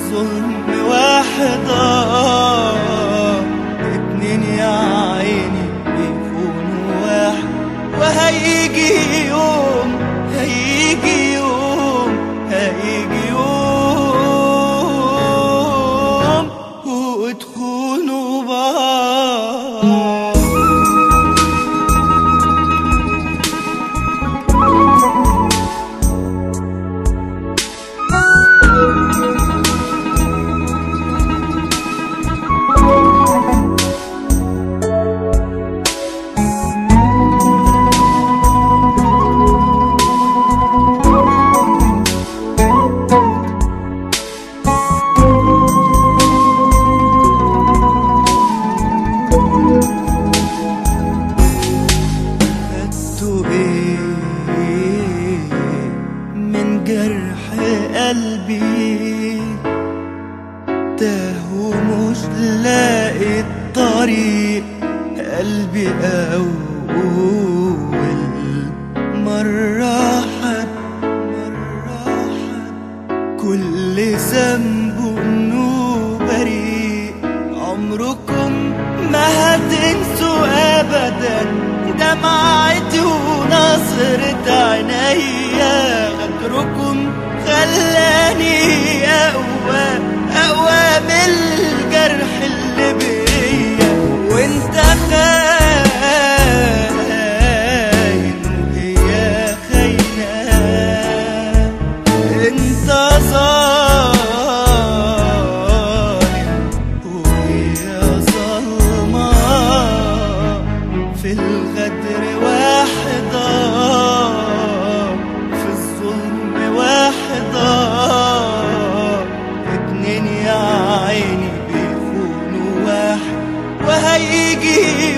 الظلم واحد آه اتنين يا عيني بيكونوا واحد وهيجي يوم هيجي يوم هيجي يوم وتخونوا بعض خدتوا ايه من جرح قلبي تاه ومش لاقي الطريق قلبي أول مرة حد مرة حد كل ذنب انه بريء عمركم ما هتنسوا ابدا دمعتي ونظرة عينيا غدركم خلاني اقوى اقوى من الجرح اللي بيا وانت خاين وهي خاينه انت ظالم وهي ظلمة في الغدر واحدة في الظلم واحدة اتنين يا عيني بيخونوا واحد وهيجي